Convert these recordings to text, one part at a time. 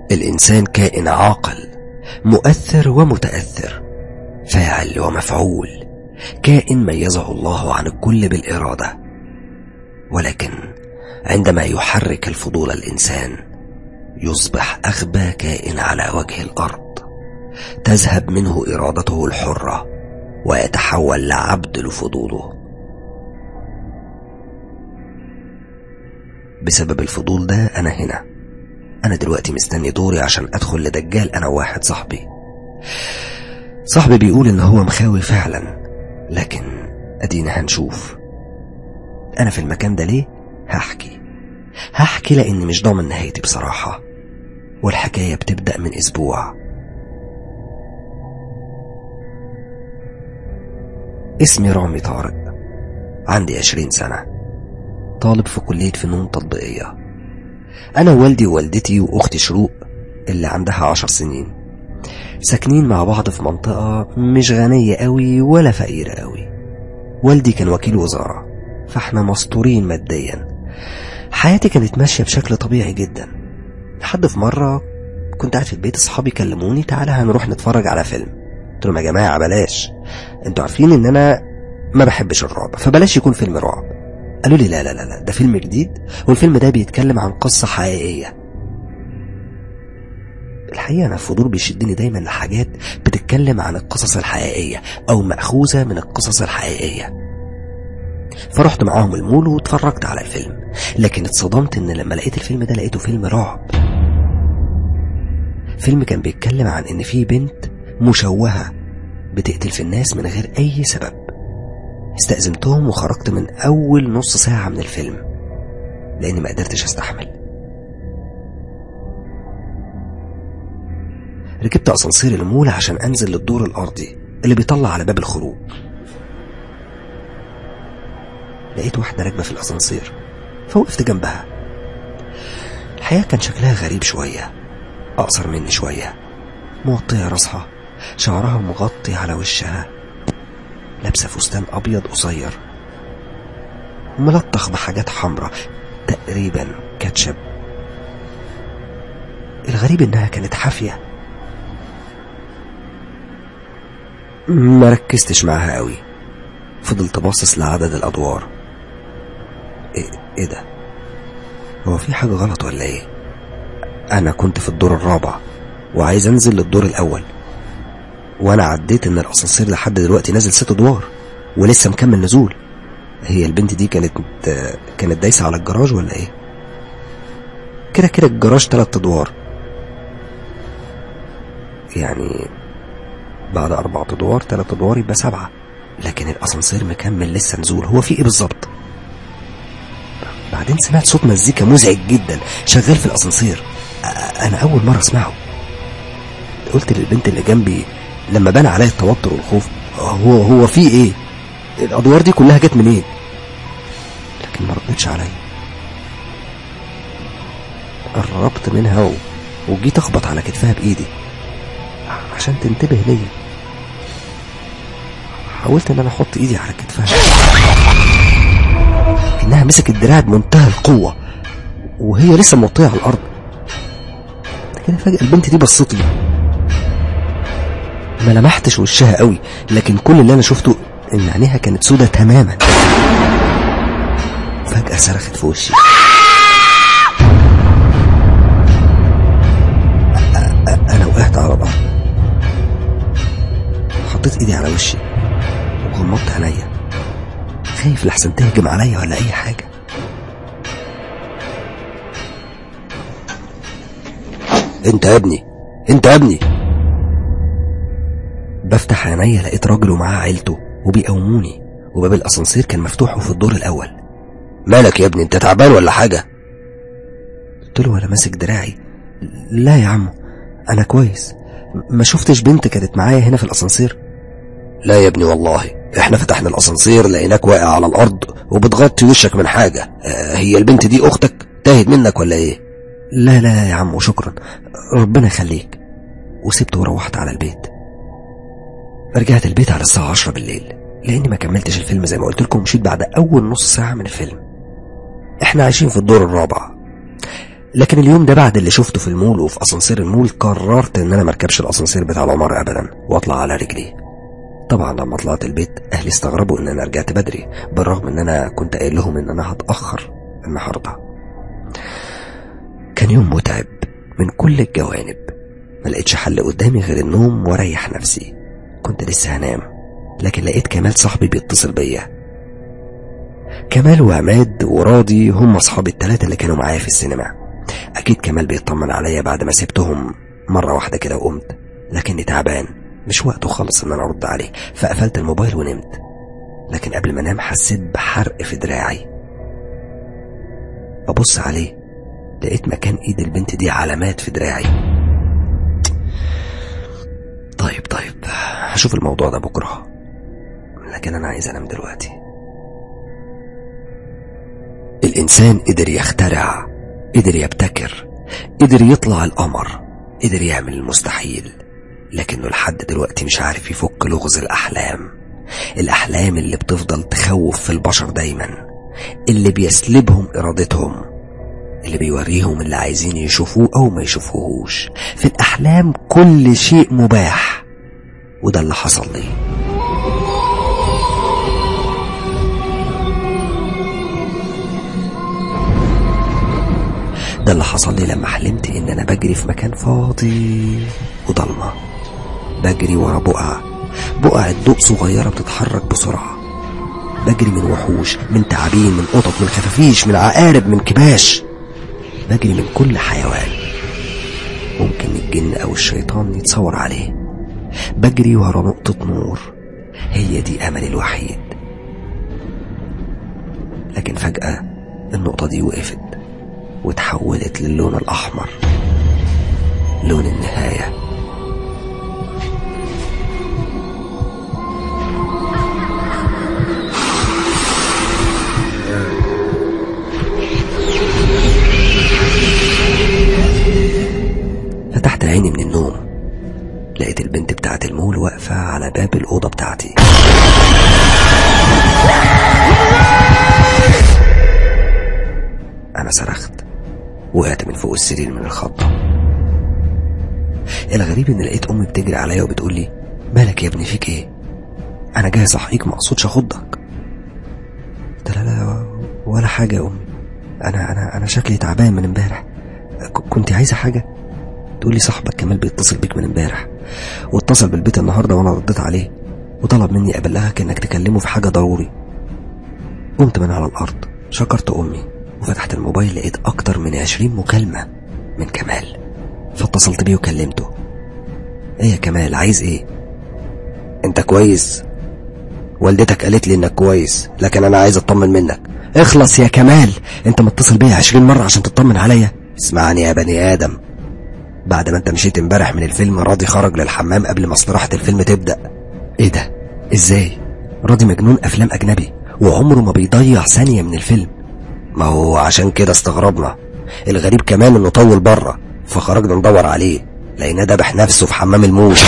الإنسان كائن عاقل مؤثر ومتأثر فاعل ومفعول كائن ميزه الله عن الكل بالإرادة ولكن عندما يحرك الفضول الإنسان يصبح أغبى كائن على وجه الأرض تذهب منه إرادته الحرة ويتحول لعبد لفضوله بسبب الفضول ده أنا هنا أنا دلوقتي مستني دوري عشان أدخل لدجال أنا وواحد صاحبي صاحبي بيقول إن هو مخاوي فعلا لكن أدينا هنشوف أنا في المكان ده ليه؟ هحكي هحكي لأني مش ضامن نهايتي بصراحة والحكاية بتبدأ من أسبوع اسمي رامي طارق عندي عشرين سنة طالب في كلية فنون تطبيقية أنا ووالدي ووالدتي وأختي شروق اللي عندها عشر سنين ساكنين مع بعض في منطقة مش غنية قوي ولا فقيرة قوي والدي كان وكيل وزارة فاحنا مستورين ماديا حياتي كانت ماشية بشكل طبيعي جدا لحد في مرة كنت قاعد في البيت اصحابي كلموني تعالى هنروح نتفرج على فيلم قلت لهم يا جماعة بلاش انتوا عارفين ان انا ما بحبش الرعب فبلاش يكون فيلم رعب قالوا لي لا لا لا لا ده فيلم جديد والفيلم ده بيتكلم عن قصة حقيقية الحقيقة أنا الفضول بيشدني دايما لحاجات بتتكلم عن القصص الحقيقية أو مأخوذة من القصص الحقيقية فرحت معاهم المول واتفرجت على الفيلم لكن اتصدمت ان لما لقيت الفيلم ده لقيته فيلم رعب فيلم كان بيتكلم عن ان في بنت مشوهة بتقتل في الناس من غير اي سبب استأذنتهم وخرجت من اول نص ساعة من الفيلم لاني ما قدرتش استحمل ركبت اسانسير المول عشان انزل للدور الارضي اللي بيطلع على باب الخروج لقيت واحدة راكبة في الأسانسير فوقفت جنبها الحقيقة كان شكلها غريب شوية أقصر مني شوية موطية راسها شعرها مغطي على وشها لابسة فستان أبيض قصير ملطخ بحاجات حمراء تقريبا كاتشب الغريب إنها كانت حافية ما ركزتش معاها قوي فضلت باصص لعدد الأدوار إيه, ايه ده هو في حاجة غلط ولا ايه انا كنت في الدور الرابع وعايز انزل للدور الاول وانا عديت ان الاسانسير لحد دلوقتي نازل ست ادوار ولسه مكمل نزول هي البنت دي كانت كانت دايسه على الجراج ولا ايه كده كده الجراج تلات ادوار يعني بعد اربع ادوار تلات ادوار يبقى سبعه لكن الاسانسير مكمل لسه نزول هو في ايه بالظبط بعدين سمعت صوت مزيكا مزعج جدا شغال في الاسانسير انا اول مره اسمعه قلت للبنت اللي جنبي لما بان عليا التوتر والخوف هو هو في ايه الادوار دي كلها جت منين لكن ما ردتش عليا قربت منها و... وجيت اخبط على كتفها بايدي عشان تنتبه ليا حاولت ان انا احط ايدي على كتفها انها مسكت دراعي بمنتهى القوة وهي لسه موطية على الارض كده فجأة البنت دي بصت لي ما لمحتش وشها قوي لكن كل اللي انا شفته ان عينيها كانت سودة تماما فجأة صرخت في وشي انا وقعت على الارض حطيت ايدي على وشي وغمضت عينيا خايف لحسن تهجم عليا ولا اي حاجه انت يا ابني انت يا ابني بفتح عينيا لقيت راجل ومعاه عيلته وبيقوموني وباب الاسانسير كان مفتوح وفي الدور الاول مالك يا ابني انت تعبان ولا حاجه قلت له وانا ماسك دراعي لا يا عمو انا كويس ما شفتش بنت كانت معايا هنا في الاسانسير لا يا ابني والله احنا فتحنا الاسانسير لقيناك واقع على الارض وبتغطي وشك من حاجة اه هي البنت دي اختك تاهت منك ولا ايه لا لا يا عم شكرا ربنا يخليك وسبته وروحت على البيت رجعت البيت على الساعة عشرة بالليل لاني ما كملتش الفيلم زي ما قلت لكم مشيت بعد اول نص ساعة من الفيلم احنا عايشين في الدور الرابع لكن اليوم ده بعد اللي شفته في المول وفي اسانسير المول قررت ان انا مركبش الاسانسير بتاع العمارة ابدا واطلع على رجلي طبعا لما طلعت البيت اهلي استغربوا ان انا رجعت بدري بالرغم ان انا كنت قايل لهم ان انا هتاخر النهارده كان يوم متعب من كل الجوانب ما لقيتش حل قدامي غير النوم واريح نفسي كنت لسه هنام لكن لقيت كمال صاحبي بيتصل بيا كمال وعماد وراضي هم اصحابي التلاتة اللي كانوا معايا في السينما اكيد كمال بيطمن عليا بعد ما سبتهم مرة واحدة كده وقمت لكني تعبان مش وقته خالص ان انا ارد عليه فقفلت الموبايل ونمت لكن قبل ما انام حسيت بحرق في دراعي ببص عليه لقيت مكان ايد البنت دي علامات في دراعي طيب طيب هشوف الموضوع ده بكرة لكن انا عايز انام دلوقتي الانسان قدر يخترع قدر يبتكر قدر يطلع القمر قدر يعمل المستحيل لكنه لحد دلوقتي مش عارف يفك لغز الأحلام الأحلام اللي بتفضل تخوف في البشر دايما اللي بيسلبهم إرادتهم اللي بيوريهم اللي عايزين يشوفوه أو ما يشوفوهوش في الأحلام كل شيء مباح وده اللي حصل لي ده اللي حصل لي لما حلمت ان انا بجري في مكان فاضي وضلمه بجري ورا بقعة بقعة ضوء صغيرة بتتحرك بسرعة بجري من وحوش من تعابين من قطط من خفافيش من عقارب من كباش بجري من كل حيوان ممكن الجن أو الشيطان يتصور عليه بجري ورا نقطة نور هي دي أملي الوحيد لكن فجأة النقطة دي وقفت وتحولت للون الأحمر لون النهايه فتحت عيني من النوم لقيت البنت بتاعت المول واقفة على باب الأوضة بتاعتي أنا صرخت وقعت من فوق السرير من الخضة الغريب إن لقيت أمي بتجري عليا وبتقول لي مالك يا ابني فيك إيه؟ أنا جاي أصحيك مقصودش أخضك قلت لا لا ولا حاجة يا أمي أنا أنا أنا شكلي تعبان من امبارح كنت عايزة حاجة؟ تقول لي صاحبك كمال بيتصل بيك من امبارح واتصل بالبيت النهارده وانا رديت عليه وطلب مني ابلغك انك تكلمه في حاجه ضروري قمت من على الارض شكرت امي وفتحت الموبايل لقيت اكتر من عشرين مكالمه من كمال فاتصلت بيه وكلمته ايه يا كمال عايز ايه انت كويس والدتك قالت لي انك كويس لكن انا عايز اطمن منك اخلص يا كمال انت متصل بيا عشرين مرة عشان تطمن عليا اسمعني يا بني ادم بعد ما انت مشيت امبارح من الفيلم راضي خرج للحمام قبل ما استراحة الفيلم تبدأ ايه ده ازاي راضي مجنون افلام اجنبي وعمره ما بيضيع ثانية من الفيلم ما هو عشان كده استغربنا الغريب كمان انه طول بره فخرجنا ندور عليه لقيناه دبح نفسه في حمام الموت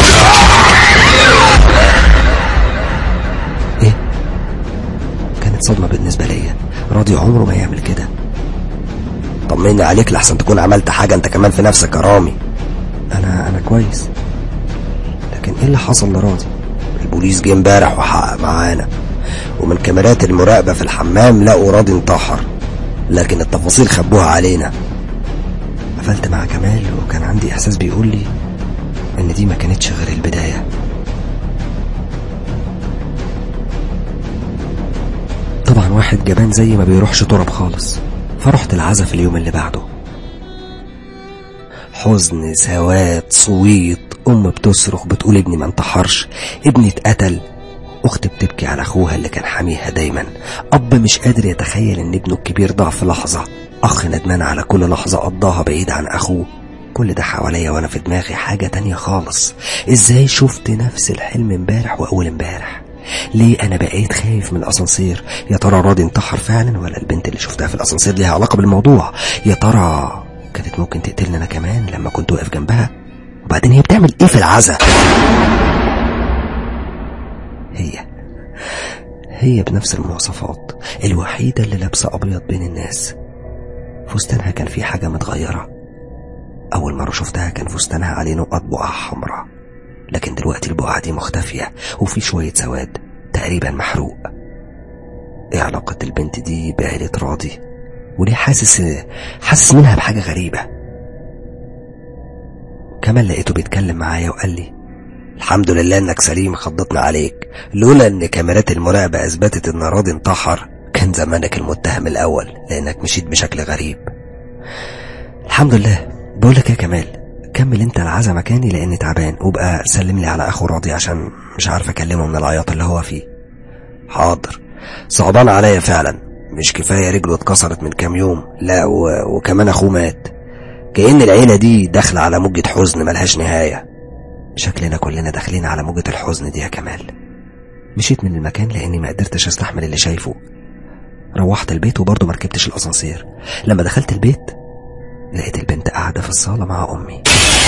ايه كانت صدمة بالنسبة ليا راضي عمره ما يعمل كده طمني عليك لحسن تكون عملت حاجة انت كمان في نفسك يا رامي انا انا كويس لكن ايه اللي حصل لراضي البوليس جه امبارح وحقق معانا ومن كاميرات المراقبة في الحمام لقوا راضي انتحر لكن التفاصيل خبوها علينا قفلت مع كمال وكان عندي احساس بيقول لي ان دي ما كانتش غير البداية طبعا واحد جبان زي ما بيروحش تراب خالص فرحت العزا في اليوم اللي بعده حزن سواد صويت أم بتصرخ بتقول ابني ما انتحرش ابني اتقتل أخت بتبكي على أخوها اللي كان حاميها دايما أب مش قادر يتخيل إن ابنه الكبير ضاع في لحظة أخ ندمان على كل لحظة قضاها بعيد عن أخوه كل ده حواليا وأنا في دماغي حاجة تانية خالص إزاي شفت نفس الحلم امبارح وأول امبارح ليه انا بقيت خايف من الاسانسير يا ترى راضي انتحر فعلا ولا البنت اللي شفتها في الاسانسير ليها علاقه بالموضوع يا ترى كانت ممكن تقتلني انا كمان لما كنت واقف جنبها وبعدين هي بتعمل ايه في العزا هي هي بنفس المواصفات الوحيدة اللي لابسة أبيض بين الناس فستانها كان فيه حاجة متغيرة أول مرة شفتها كان فستانها عليه نقط بقع حمراء لكن دلوقتي البقع دي مختفية وفي شوية سواد تقريبا محروق ايه علاقة البنت دي بعيلة راضي وليه حاسس حاسس منها بحاجة غريبة كمان لقيته بيتكلم معايا وقال لي الحمد لله انك سليم خضتنا عليك لولا ان كاميرات المراقبة اثبتت ان راضي انتحر كان زمانك المتهم الاول لانك مشيت بشكل غريب الحمد لله بقولك يا كمال كمل انت العزا مكاني لاني تعبان وبقى سلم لي على اخو راضي عشان مش عارف اكلمه من العياط اللي هو فيه حاضر صعبان عليا فعلا مش كفاية رجله اتكسرت من كام يوم لا و... وكمان اخوه مات كأن العيلة دي داخلة على موجة حزن ملهاش نهاية شكلنا كلنا داخلين على موجة الحزن دي يا كمال مشيت من المكان لاني ما قدرتش استحمل اللي شايفه روحت البيت وبرضه مركبتش الاسانسير لما دخلت البيت لقيت البنت قاعدة في الصالة مع أمي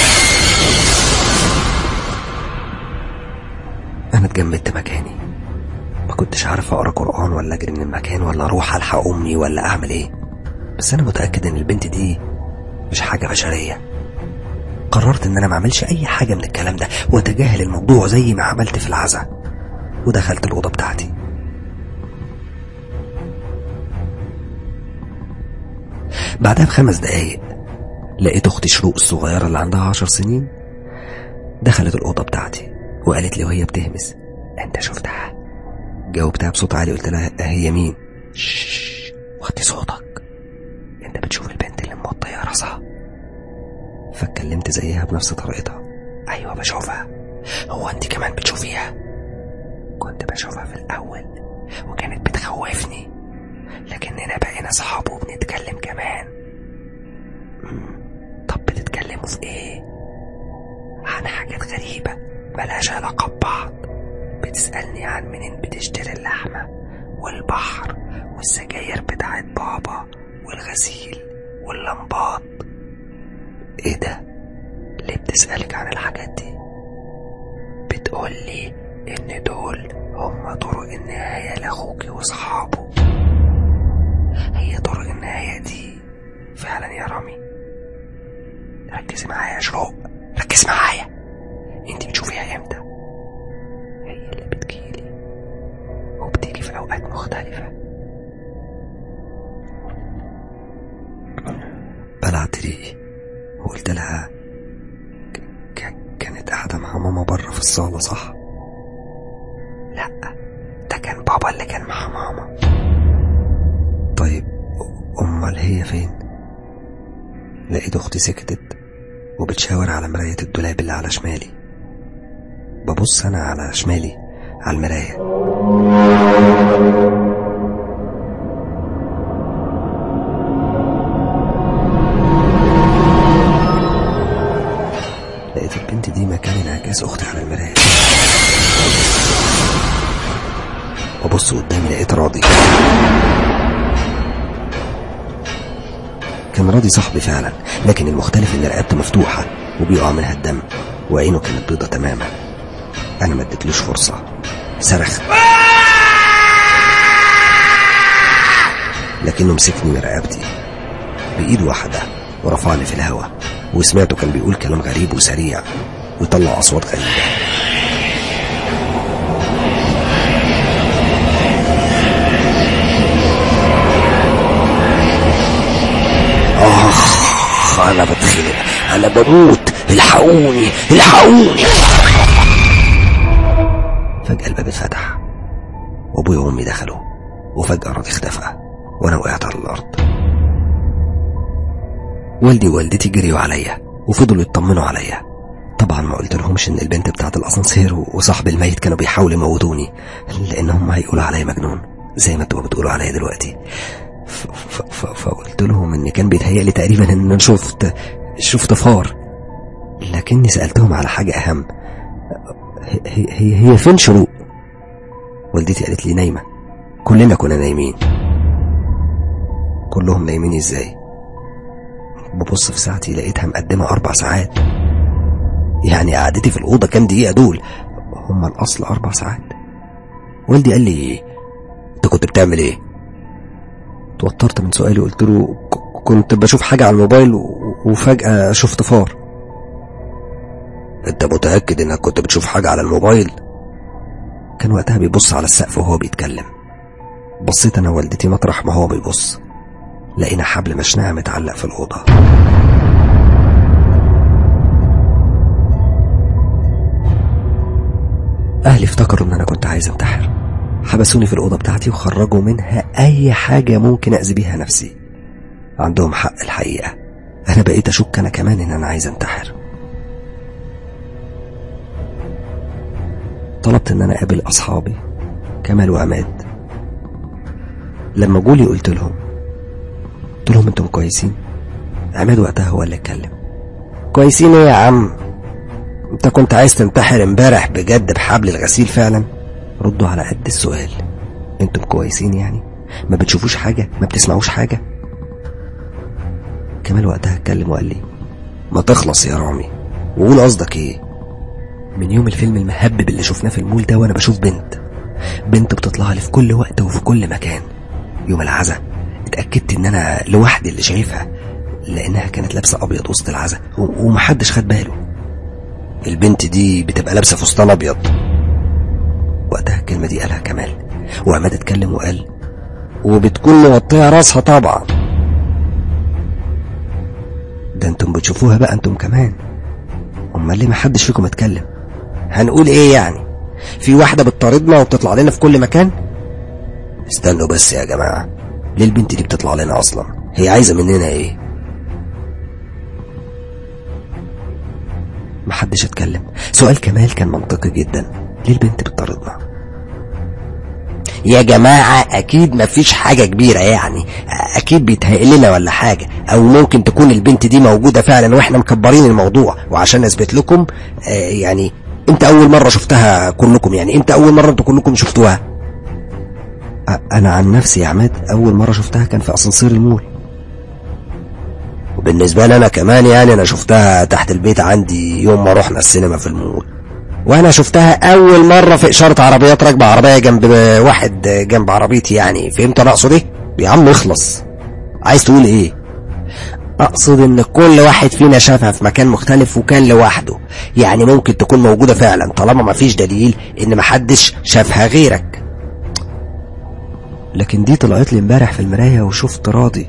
أنا اتجمدت مكاني ما كنتش عارف أقرأ قرآن ولا أجري من المكان ولا أروح ألحق أمي ولا أعمل إيه بس أنا متأكد إن البنت دي مش حاجة بشرية قررت إن أنا ما أعملش أي حاجة من الكلام ده وأتجاهل الموضوع زي ما عملت في العزا ودخلت الأوضة بتاعتي بعدها بخمس دقايق لقيت اختي شروق الصغيرة اللي عندها عشر سنين دخلت الأوضة بتاعتي وقالت لي وهي بتهمس انت شفتها جاوبتها بصوت عالي قلت لها هي مين شش وطي صوتك انت بتشوف البنت اللي موطية راسها فاتكلمت زيها بنفس طريقتها ايوه بشوفها هو انت كمان بتشوفيها كنت بشوفها في الاول وكانت بتخوفني لكننا بقينا صحاب وبنتكلم كمان طب بتتكلموا في ايه عن حاجات غريبة ملهاش علاقة ببعض بتسألني عن منين بتشتري اللحمة والبحر والسجاير بتاعت بابا والغسيل واللمبات ايه ده ليه بتسألك عن الحاجات دي بتقولي ان دول هم طرق النهاية لاخوكي واصحابه هي طرق النهاية دي فعلا يا رامي ركزي معايا يا شروق ركزي معايا انت بتشوفيها امتى هي اللي بتجيلي وبتيجي في اوقات مختلفة بلعت ريقي وقلت لها ك- كانت قاعدة مع ماما بره في الصالة صح؟ لا ده كان بابا اللي كان مع ماما طيب أمال هي فين؟ لقيت أختي سكتت وبتشاور على مراية الدولاب اللي على شمالي ببص أنا على شمالي على المراية لقيت البنت دي مكان انعكاس أختي على المراية وبص قدامي لقيت راضي كان راضي صاحبي فعلا لكن المختلف ان رقبته مفتوحة وبيقع منها الدم وعينه كانت بيضة تماما انا ما اديتلوش فرصة صرخ لكنه مسكني من رقبتي بإيد واحدة ورفعني في الهواء وسمعته كان بيقول كلام غريب وسريع ويطلع أصوات غريبة آخ أنا بتخنق أنا بموت الحقوني الحقوني فجأة الباب اتفتح وأبويا وأمي دخلوا وفجأة راضي اختفى وأنا وقعت على الأرض والدي ووالدتي جريوا عليا وفضلوا يطمنوا عليا طبعا ما قلت لهمش ان البنت بتاعت الاسانسير وصاحب الميت كانوا بيحاولوا يموتوني لان هم هيقولوا عليا مجنون زي ما انتوا بتقولوا عليا دلوقتي ف- ف- ف- فقلت لهم ان كان بيتهيألي تقريبا ان انا شفت شفت فار لكني سألتهم على حاجة أهم هي, هي, هي فين شروق والدتي قالت لي نايمة كلنا كنا نايمين كلهم نايمين ازاي ببص في ساعتي لقيتها مقدمة أربع ساعات يعني قعدتي في الأوضة كام دقيقة دول هما الأصل أربع ساعات والدي قال لي أنت كنت بتعمل إيه؟ توترت من سؤالي قلت له "ك- كنت بشوف حاجة على الموبايل و- وفجأة شفت فار انت متأكد انك كنت بتشوف حاجة على الموبايل كان وقتها بيبص على السقف وهو بيتكلم بصيت انا ووالدتي مطرح ما هو بيبص لقينا حبل مشنقة متعلق في الأوضة أهلي افتكروا إن أنا كنت عايز أنتحر حبسوني في الأوضة بتاعتي وخرجوا منها أي حاجة ممكن أذي بيها نفسي عندهم حق الحقيقة أنا بقيت أشك أنا كمان إن أنا عايز أنتحر طلبت إن أنا أقابل أصحابي كمال وعماد لما جولي قلت لهم قلت لهم انتم كويسين عماد وقتها هو اللي اتكلم كويسين ايه يا عم انت كنت عايز تنتحر امبارح بجد بحبل الغسيل فعلا ردوا على قد السؤال انتم كويسين يعني ما بتشوفوش حاجة ما بتسمعوش حاجة كمال وقتها اتكلم وقال لي ما تخلص يا رامي وقول قصدك ايه من يوم الفيلم المهبب اللي شفناه في المول ده وانا بشوف بنت بنت بتطلع لي في كل وقت وفي كل مكان يوم العزا اتأكدت ان انا لوحدي اللي شايفها لانها كانت لابسة ابيض وسط العزا و- ومحدش خد باله البنت دي بتبقى لابسة فستان ابيض وقتها الكلمة دي قالها كمال وعماد اتكلم وقال وبتكون مغطية راسها طبعا ده انتم بتشوفوها بقى انتم كمان امال ليه محدش فيكم اتكلم هنقول ايه يعني في واحدة بتطاردنا وبتطلع لنا في كل مكان استنوا بس يا جماعة ليه البنت دي بتطلع لنا اصلا هي عايزة مننا ايه محدش اتكلم سؤال كمال كان منطقي جدا ليه البنت بتطاردنا يا جماعة أكيد مفيش حاجة كبيرة يعني أكيد بيتهيأ لنا ولا حاجة أو ممكن تكون البنت دي موجودة فعلا وإحنا مكبرين الموضوع وعشان أثبت لكم آه يعني إمتى أول مرة شفتها كلكم يعني إمتى أول مرة أنتوا كلكم شفتوها أ- أنا عن نفسي يا عماد أول مرة شفتها كان في أسانسير المول وبالنسبة لي أنا كمان يعني أنا شفتها تحت البيت عندي يوم ما رحنا السينما في المول وانا شفتها اول مرة في اشارة عربيات راكبة عربية جنب واحد جنب عربيتي يعني فهمت انا اقصد ايه يا عم اخلص عايز تقول ايه اقصد ان كل واحد فينا شافها في مكان مختلف وكان لوحده يعني ممكن تكون موجودة فعلا طالما مفيش دليل ان محدش شافها غيرك لكن دي طلعت لي امبارح في المراية وشفت راضي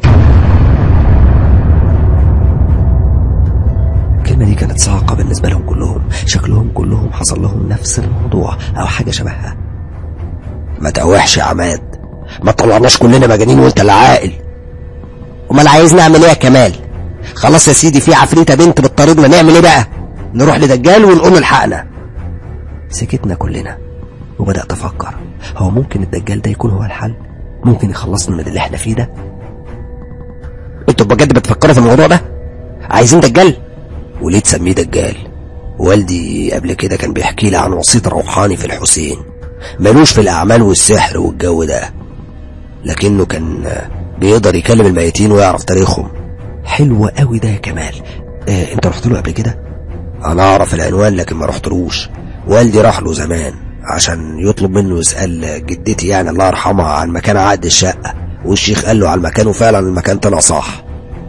الكلمة دي كانت صاعقة بالنسبة لهم كلهم شكلهم كلهم حصل لهم نفس الموضوع أو حاجة شبهها ما تقوحش يا عماد ما طلعناش كلنا مجانين وانت اللي عاقل امال عايز نعمل ايه يا كمال خلاص يا سيدي في عفريتة بنت بتطاردنا نعمل ايه بقى نروح لدجال ونقول له الحقنا سكتنا كلنا وبدأت أفكر هو ممكن الدجال ده يكون هو الحل ممكن يخلصنا من اللي احنا فيه ده انتوا بجد بتفكروا في الموضوع ده عايزين دجال وليه تسميه دجال والدي قبل كده كان بيحكي لي عن وسيط روحاني في الحسين ملوش في الأعمال والسحر والجو ده لكنه كان بيقدر يكلم الميتين ويعرف تاريخهم حلو قوي ده يا كمال اه انت رحت له قبل كده انا اعرف العنوان لكن ما رحتلوش والدي راح له زمان عشان يطلب منه يسأل جدتي يعني الله يرحمها عن مكان عقد الشقة والشيخ قال له على المكان وفعلا المكان طلع صح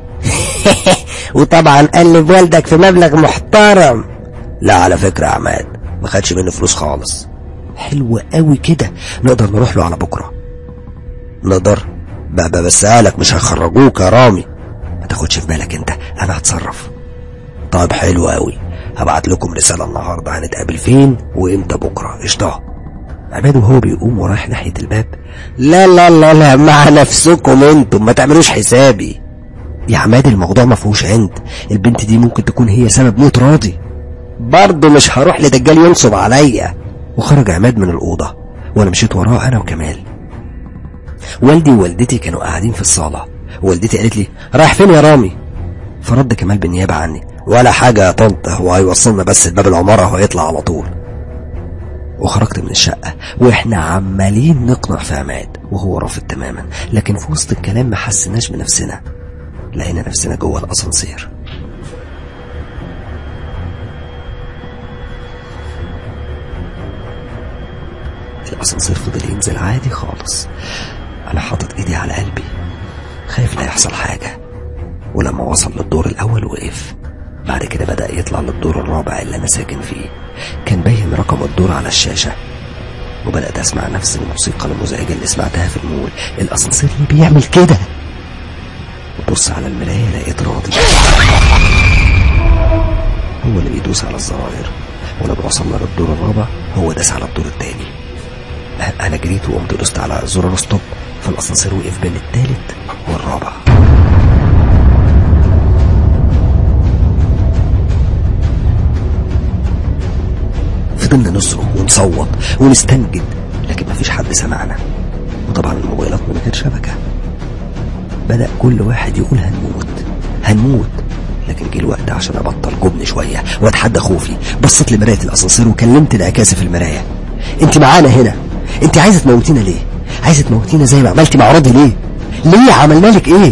وطبعا قلب والدك في مبلغ محترم لا على فكرة يا عماد ما خدش منه فلوس خالص حلو قوي كده نقدر نروح له على بكرة نقدر بقى بس قالك مش هيخرجوك يا رامي ما تاخدش في بالك انت انا هتصرف طيب حلو قوي هبعت لكم رسالة النهاردة هنتقابل فين وامتى بكرة قشطة عماد وهو بيقوم ورايح ناحية الباب لا لا لا لا مع نفسكم انتم ما تعملوش حسابي يا عماد الموضوع ما فيهوش عند البنت دي ممكن تكون هي سبب موت راضي برضه مش هروح لدجال ينصب عليا وخرج عماد من الأوضة وأنا مشيت وراه أنا وكمال والدي ووالدتي كانوا قاعدين في الصالة والدتي قالت لي رايح فين يا رامي فرد كمال بالنيابة عني ولا حاجة يا طنط هو هيوصلنا بس لباب العمارة وهيطلع على طول وخرجت من الشقة واحنا عمالين نقنع في عماد وهو رافض تماما لكن في وسط الكلام ما حسناش بنفسنا لقينا نفسنا جوه الاسانسير الاسانسير فضل ينزل عادي خالص انا حاطط ايدي على قلبي خايف لا يحصل حاجه ولما وصل للدور الأول وقف بعد كده بدأ يطلع للدور الرابع اللي أنا ساكن فيه كان باين رقم الدور على الشاشة وبدأت أسمع نفس الموسيقى المزعجة اللي سمعتها في المول الأسانسير اللي بيعمل كده ببص على المراية لقيت راضي هو اللي بيدوس على الزراير ولما وصلنا للدور الرابع هو داس على الدور التاني أنا جريت وقمت دوست على زرار ستوب فالأسانسير وقف بين التالت والرابع فضلنا نصرخ ونصوت ونستنجد لكن مفيش حد سمعنا وطبعا الموبايلات من غير شبكة بدأ كل واحد يقول هنموت هنموت لكن جه الوقت عشان ابطل جبن شويه واتحدى خوفي بصيت لمرايه الاسانسير وكلمت انعكاسي في المرايه انت معانا هنا انت عايزه تموتينا ليه عايزه تموتينا زي ما عملتي مع راضي ليه ليه عملنا لك ايه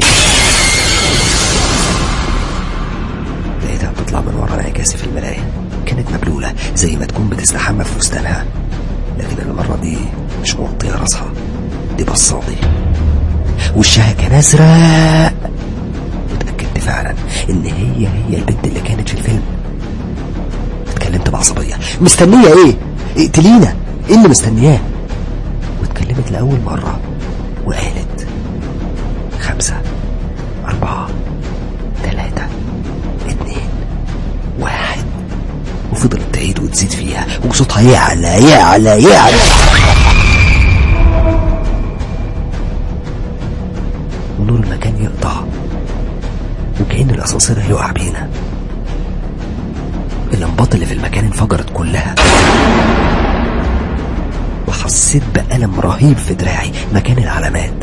لقيتها بتطلع من ورا انعكاسي في المرايه كانت مبلوله زي ما تكون بتستحمى في فستانها لكن المره دي مش موطيه راسها دي بصادي وشها كان ازرق واتاكدت فعلا ان هي هي البنت اللي كانت في الفيلم اتكلمت بعصبيه مستنيه ايه اقتلينا ايه اللي مستنياه واتكلمت لاول مره وقالت خمسة أربعة ثلاثة اتنين واحد وفضلت تعيد وتزيد فيها وصوتها يعلى يعلى يعلى ونور المكان يقطع وكأن الأسانسير هيقع بينا اللمبات اللي في المكان انفجرت كلها وحسيت بألم رهيب في دراعي مكان العلامات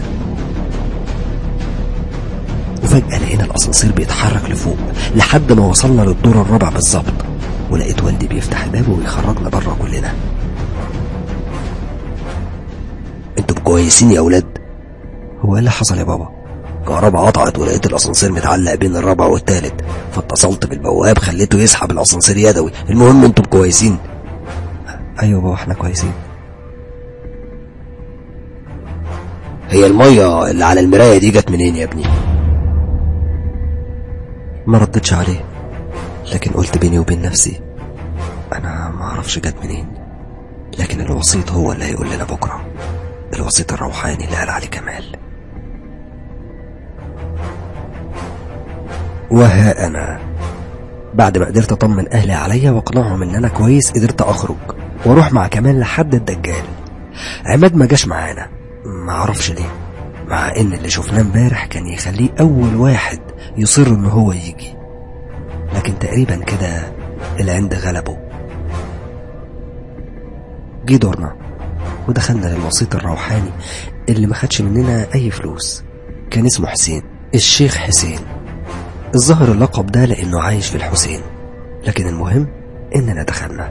وفجأة لقينا الأسانسير بيتحرك لفوق لحد ما وصلنا للدور الرابع بالظبط ولقيت والدي بيفتح الباب ويخرجنا بره كلنا انتوا كويسين يا اولاد هو ايه اللي حصل يا بابا الكهرباء قطعت ولقيت الاسانسير متعلق بين الرابع والتالت فاتصلت بالبواب خليته يسحب الاسانسير يدوي المهم انتوا كويسين ايوه بابا احنا كويسين هي الميه اللي على المرايه دي جت منين يا ابني ما ردتش عليه لكن قلت بيني وبين نفسي انا ما اعرفش جت منين لكن الوسيط هو اللي هيقول لنا بكره الوسيط الروحاني اللي قال عليه كمال وها انا بعد ما قدرت اطمن اهلي عليا واقنعهم ان انا كويس قدرت اخرج واروح مع كمال لحد الدجال عماد ما جاش معانا ما اعرفش ليه مع ان اللي شفناه امبارح كان يخليه اول واحد يصر ان هو يجي لكن تقريبا كده العند غلبه جه دورنا ودخلنا للوسيط الروحاني اللي ما خدش مننا اي فلوس كان اسمه حسين الشيخ حسين الظاهر اللقب ده لانه عايش في الحسين لكن المهم اننا دخلنا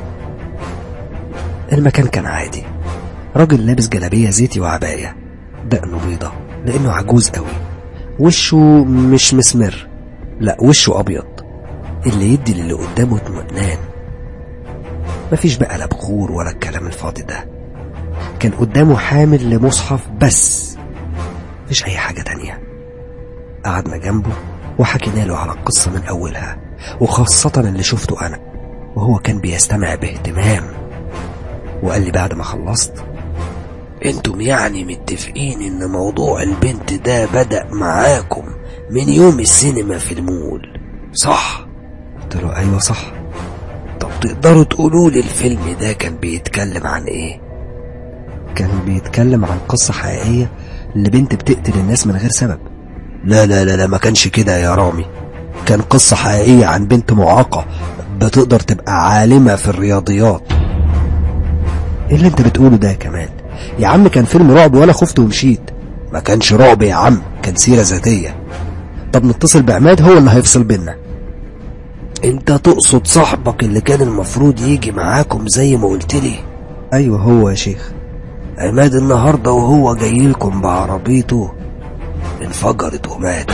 المكان كان عادي راجل لابس جلابية زيتي وعباية دقنه بيضة لانه عجوز قوي وشه مش مسمر لا وشه ابيض اللي يدي للي قدامه اطمئنان مفيش بقى لا بخور ولا الكلام الفاضي ده كان قدامه حامل لمصحف بس مفيش اي حاجة تانية قعدنا جنبه وحكينا له على القصة من أولها وخاصة اللي شفته أنا وهو كان بيستمع باهتمام وقال لي بعد ما خلصت انتم يعني متفقين ان موضوع البنت ده بدأ معاكم من يوم السينما في المول صح قلت له ايوه صح طب تقدروا تقولوا لي الفيلم ده كان بيتكلم عن ايه كان بيتكلم عن قصة حقيقية لبنت بتقتل الناس من غير سبب لا لا لا لا ما كانش كده يا رامي كان قصة حقيقية عن بنت معاقة بتقدر تبقى عالمة في الرياضيات ايه اللي انت بتقوله ده يا كمال يا عم كان فيلم رعب وانا خفت ومشيت ما كانش رعب يا عم كان سيرة ذاتية طب نتصل بعماد هو اللي هيفصل بينا انت تقصد صاحبك اللي كان المفروض يجي معاكم زي ما قلت لي ايوه هو يا شيخ عماد النهارده وهو جاي لكم بعربيته انفجرت ومات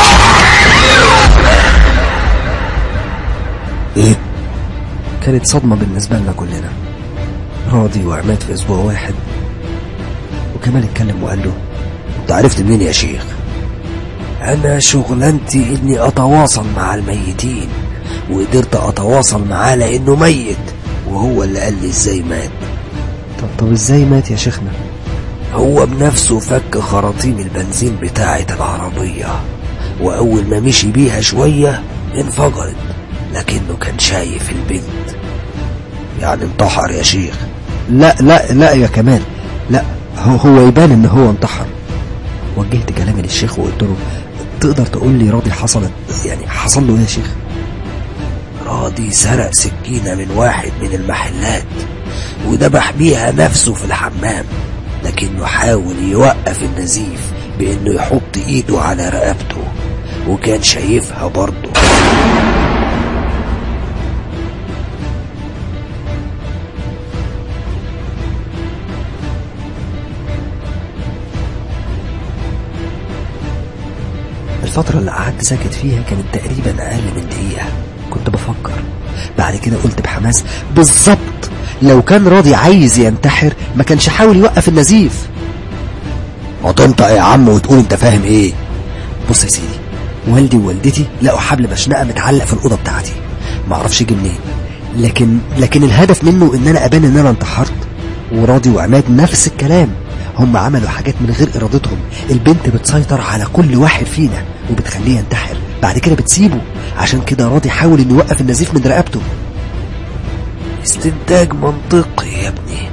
ايه كانت صدمة بالنسبة لنا كلنا راضي وعماد في اسبوع واحد وكمال اتكلم وقال له انت عرفت منين يا شيخ أنا شغلانتي إني أتواصل مع الميتين وقدرت أتواصل معاه لأنه ميت وهو اللي قال لي إزاي مات طب طب ازاي مات يا شيخنا هو بنفسه فك خراطيم البنزين بتاعة العربية وأول ما مشي بيها شوية انفجرت لكنه كان شايف البنت يعني انتحر يا شيخ لا لا لا يا كمال لا هو هو يبان ان هو انتحر وجهت كلامي للشيخ وقلت له تقدر تقول لي راضي حصلت يعني حصل له ايه يا شيخ راضي سرق سكينة من واحد من المحلات وذبح بيها نفسه في الحمام لكنه حاول يوقف النزيف بانه يحط ايده على رقبته وكان شايفها برضه الفترة اللي قعدت ساكت فيها كانت تقريبا أقل من دقيقة كنت بفكر بعد كده قلت بحماس بالظبط لو كان راضي عايز ينتحر ما كانش حاول يوقف النزيف ما تنطق يا عم وتقول انت فاهم ايه بص يا سيدي والدي ووالدتي لقوا حبل مشنقة متعلق في الأوضة بتاعتي معرفش جه منين لكن لكن الهدف منه ان انا ابان ان انا انتحرت وراضي وعماد نفس الكلام هم عملوا حاجات من غير ارادتهم البنت بتسيطر على كل واحد فينا وبتخليه ينتحر بعد كده بتسيبه عشان كده راضي حاول انه يوقف النزيف من رقبته استنتاج منطقي يا ابني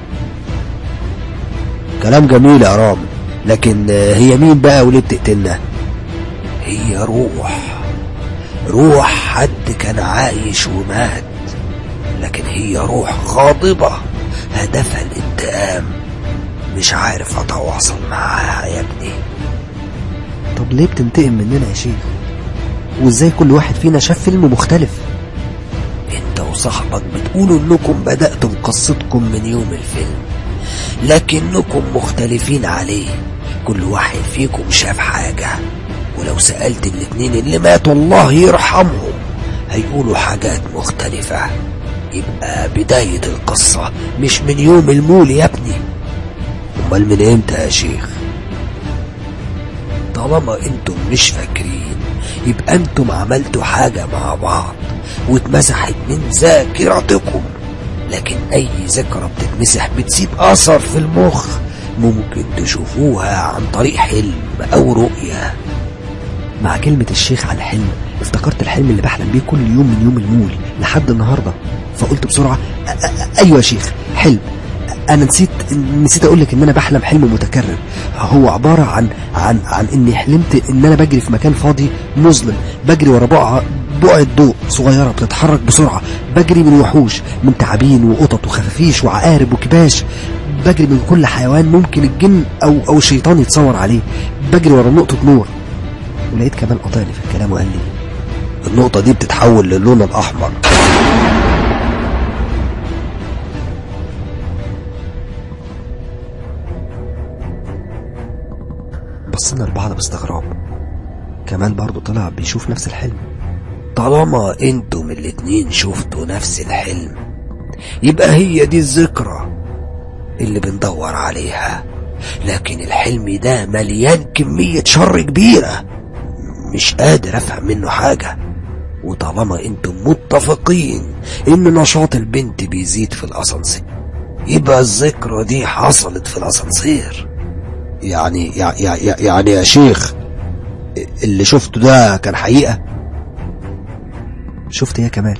كلام جميل يا رامي لكن آه، هي مين بقى وليه بتقتلنا هي روح روح حد كان عايش ومات لكن هي روح غاضبة هدفها الانتقام مش عارف اتواصل معاها يا ابني طب ليه بتنتقم مننا يا شيخ وازاي كل واحد فينا شاف فيلم مختلف انت وصاحبك بتقولوا انكم بدأتم قصتكم من يوم الفيلم لكنكم مختلفين عليه كل واحد فيكم شاف حاجة ولو سألت الاتنين اللي ماتوا الله يرحمهم هيقولوا حاجات مختلفة يبقى بداية القصة مش من يوم المول يا ابني امال من امتى يا شيخ طالما انتم مش فاكرين يبقى انتم عملتوا حاجة مع بعض واتمسحت من ذاكرتكم لكن اي ذكرى بتتمسح بتسيب اثر في المخ ممكن تشوفوها عن طريق حلم او رؤية مع كلمة الشيخ عن الحلم افتكرت الحلم اللي بحلم بيه كل يوم من يوم المول لحد النهاردة فقلت بسرعة أ- أ- أيوة يا شيخ حلم أنا نسيت نسيت أقول لك إن أنا بحلم حلم متكرر هو عبارة عن عن عن إني حلمت إن أنا بجري في مكان فاضي مظلم بجري ورا بقعة بقعة ضوء صغيرة بتتحرك بسرعة بجري من وحوش من تعابين وقطط وخفافيش وعقارب وكباش بجري من كل حيوان ممكن الجن أو أو الشيطان يتصور عليه بجري ورا نقطة نور ولقيت كمان قطعني في الكلام وقال لي النقطة دي بتتحول للون الأحمر بصينا لبعض باستغراب كمال برضه طلع بيشوف نفس الحلم طالما انتم الاتنين شفتوا نفس الحلم يبقى هي دي الذكرى اللي بندور عليها لكن الحلم ده مليان كمية شر كبيرة مش قادر افهم منه حاجة وطالما انتم متفقين ان نشاط البنت بيزيد في الاسانسير يبقى الذكرى دي حصلت في الاسانسير يعني يع- يع- يع- يعني يا شيخ اللي شفته ده كان حقيقة شفت ايه يا كمال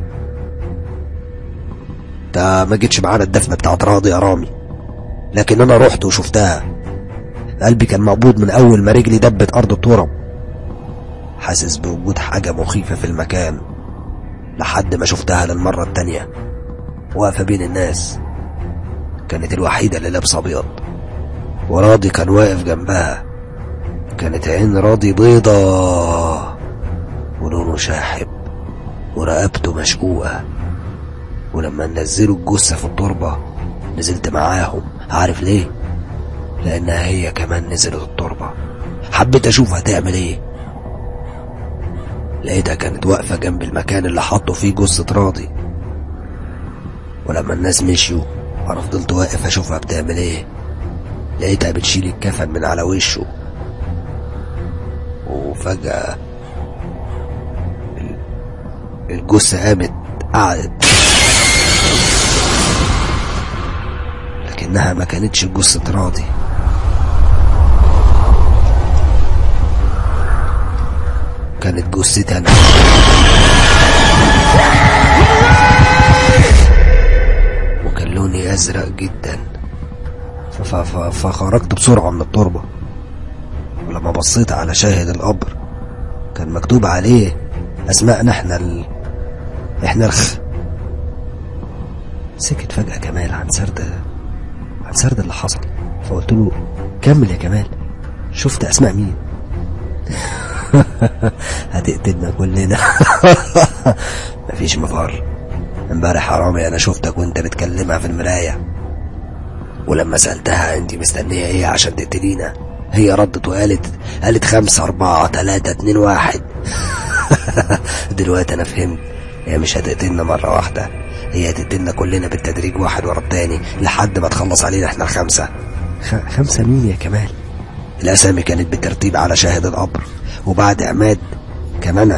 انت ما جيتش معانا الدفنة بتاعت راضي يا رامي لكن انا رحت وشفتها قلبي كان مقبوض من اول ما رجلي دبت ارض التراب حاسس بوجود حاجة مخيفة في المكان لحد ما شفتها للمرة التانية واقفة بين الناس كانت الوحيدة اللي لابسة ابيض وراضي كان واقف جنبها كانت عين راضي بيضة ولونه شاحب ورقبته مشقوقة ولما نزلوا الجثة في التربة نزلت معاهم عارف ليه لأنها هي كمان نزلت التربة حبيت أشوف هتعمل إيه لقيتها كانت واقفة جنب المكان اللي حطوا فيه جثة راضي ولما الناس مشيوا أنا فضلت واقف أشوفها بتعمل إيه لقيتها بتشيل الكفن من على وشه وفجأة ال- الجثة قامت قعدت لكنها ما كانتش جثة راضي كانت جثتي أنا وكان لوني أزرق جدا ف- ف- ف- فخرجت بسرعة من التربة ولما بصيت على شاهد القبر كان مكتوب عليه أسماءنا احنا ال... احنا الخ سكت فجأة كمال عن سرد عن سرد اللي حصل فقلت له كمل يا كمال شفت أسماء مين هتقتلنا كلنا مفيش مفر امبارح حرامي انا شفتك وانت بتكلمها في المراية ولما سألتها انت مستنية ايه عشان تقتلينا هي ردت وقالت قالت خمسة أربعة تلاتة اتنين واحد دلوقتي أنا فهمت هي مش هتقتلنا مرة واحدة هي هتقتلنا كلنا بالتدريج واحد ورا التاني لحد ما تخلص علينا احنا الخمسة خ- خمسة مين يا كمال الأسامي كانت بالترتيب على شاهد القبر وبعد عماد كان أنا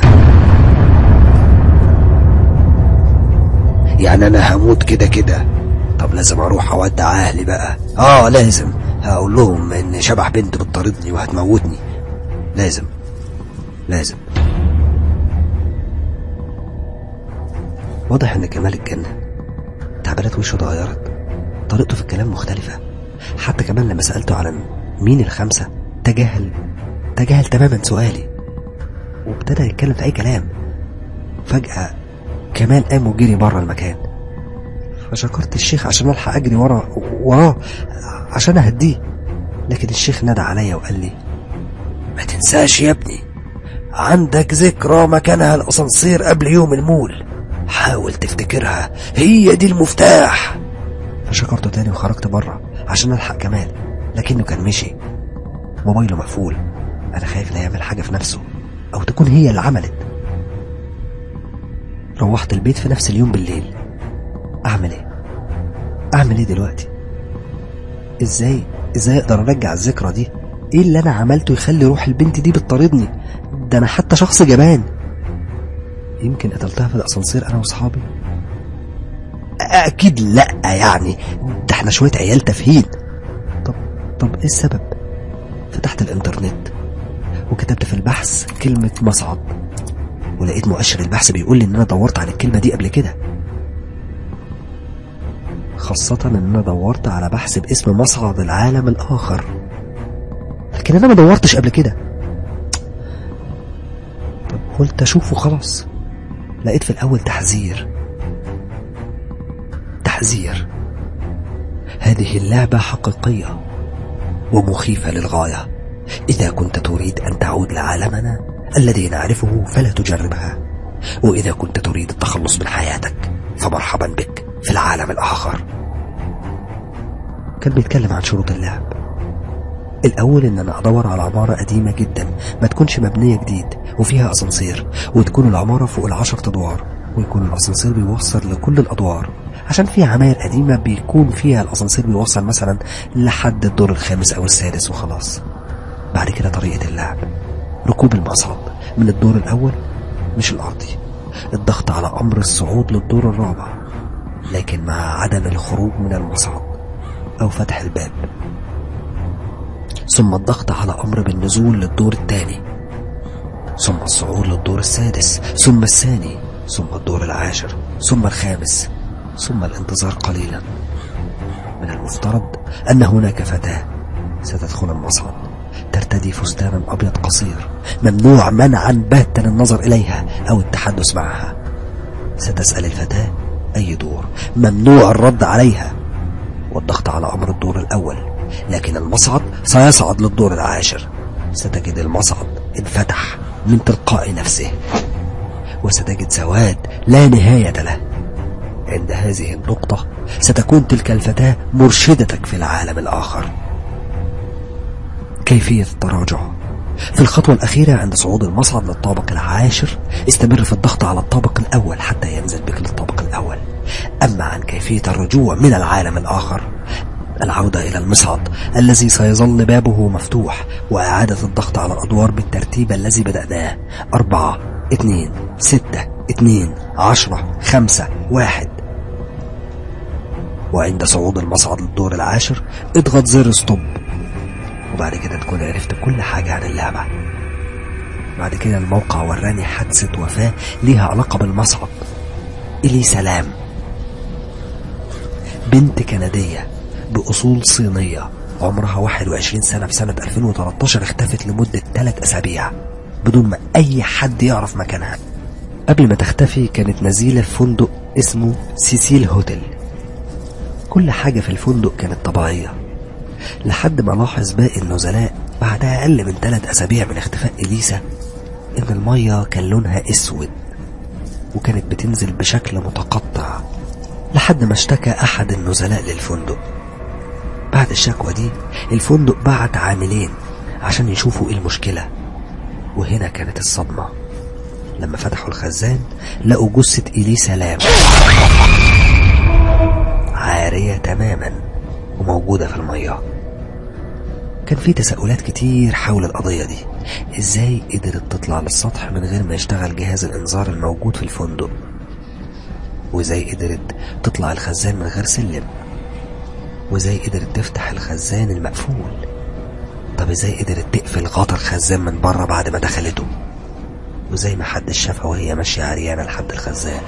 يعني أنا هموت كده كده طب لازم أروح أودع أهلي بقى آه لازم هقول لهم إن شبح بنت بتطاردني وهتموتني لازم لازم واضح ان كمال اتجنن تعبيرات وشه اتغيرت طريقته في الكلام مختلفة حتى كمان لما سألته على مين الخمسة تجاهل تجاهل تماما سؤالي وابتدى يتكلم في أي كلام فجأة كمال قام وجري بره المكان فشكرت الشيخ عشان ألحق أجري ورا وراه عشان أهديه لكن الشيخ نادى عليا وقال لي ما تنساش يا ابني عندك ذكرى مكانها الأسانسير قبل يوم المول حاول تفتكرها هي دي المفتاح فشكرته تاني وخرجت بره عشان ألحق كمال لكنه كان مشي موبايله مقفول أنا خايف لا يعمل حاجة في نفسه أو تكون هي اللي عملت روحت البيت في نفس اليوم بالليل أعمل إيه؟ أعمل إيه دلوقتي؟ إزاي إزاي أقدر أرجع الذكرى دي؟ إيه اللي أنا عملته يخلي روح البنت دي بتطاردني؟ ده أنا حتى شخص جبان يمكن قتلتها في الأسانسير أنا وأصحابي أكيد لأ يعني ده احنا شوية عيال تافهين طب طب إيه السبب؟ فتحت الإنترنت وكتبت في البحث كلمة مصعد ولقيت مؤشر البحث بيقول لي إن أنا دورت عن الكلمة دي قبل كده خاصة إن أنا دورت على بحث باسم مصعد العالم الآخر لكن أنا ما دورتش قبل كده طب قلت أشوفه خلاص لقيت في الأول تحذير تحذير هذه اللعبة حقيقية ومخيفة للغاية إذا كنت تريد أن تعود لعالمنا الذي نعرفه فلا تجربها وإذا كنت تريد التخلص من حياتك فمرحبا بك في العالم الآخر كان بيتكلم عن شروط اللعب الأول إن أنا أدور على عمارة قديمة جدا ما تكونش مبنية جديد وفيها أسانسير وتكون العمارة فوق العشر أدوار ويكون الأسانسير بيوصل لكل الأدوار عشان في عماير قديمة بيكون فيها الأسانسير بيوصل مثلا لحد الدور الخامس أو السادس وخلاص بعد كده طريقة اللعب ركوب المصعد من الدور الأول مش الأرضي الضغط على أمر الصعود للدور الرابع لكن مع عدم الخروج من المصعد أو فتح الباب ثم الضغط على أمر بالنزول للدور الثاني ثم الصعود للدور السادس ثم الثاني ثم الدور العاشر ثم الخامس ثم الانتظار قليلا من المفترض أن هناك فتاة ستدخل المصعد ترتدي فستانا أبيض قصير ممنوع منعا باتا النظر إليها أو التحدث معها ستسأل الفتاة أي دور ممنوع الرد عليها والضغط على أمر الدور الأول لكن المصعد سيصعد للدور العاشر ستجد المصعد انفتح من تلقاء نفسه وستجد سواد لا نهاية له عند هذه النقطة ستكون تلك الفتاة مرشدتك في العالم الآخر كيفية التراجع في الخطوة الأخيرة عند صعود المصعد للطابق العاشر استمر في الضغط على الطابق الأول حتى ينزل بك للطابق الأول أما عن كيفية الرجوع من العالم الآخر العودة إلى المصعد الذي سيظل بابه مفتوح وإعادة الضغط على الأدوار بالترتيب الذي بدأناه أربعة اثنين ستة اثنين عشرة خمسة واحد وعند صعود المصعد للدور العاشر اضغط زر ستوب وبعد كده تكون عرفت كل حاجة عن اللعبة بعد كده الموقع وراني حادثة وفاة ليها علاقة بالمصعد إلي سلام بنت كندية بأصول صينية عمرها 21 سنة في سنة 2013 اختفت لمدة 3 أسابيع بدون ما أي حد يعرف مكانها قبل ما تختفي كانت نزيلة في فندق اسمه سيسيل هوتيل كل حاجة في الفندق كانت طبيعية لحد ما لاحظ باقي النزلاء بعد أقل من ثلاث أسابيع من اختفاء إليسا إن المية كان لونها أسود وكانت بتنزل بشكل متقطع لحد ما اشتكى أحد النزلاء للفندق بعد الشكوى دي الفندق بعت عاملين عشان يشوفوا ايه المشكلة وهنا كانت الصدمة لما فتحوا الخزان لقوا جثة إيلي سلام عارية تماما وموجودة في المية كان في تساؤلات كتير حول القضية دي ازاي قدرت تطلع للسطح من غير ما يشتغل جهاز الانذار الموجود في الفندق وازاي قدرت تطلع الخزان من غير سلم وازاي قدرت تفتح الخزان المقفول طب ازاي قدرت تقفل غطا الخزان من بره بعد ما دخلته وزي ما حدش شافها وهي ماشية عريانة لحد الخزان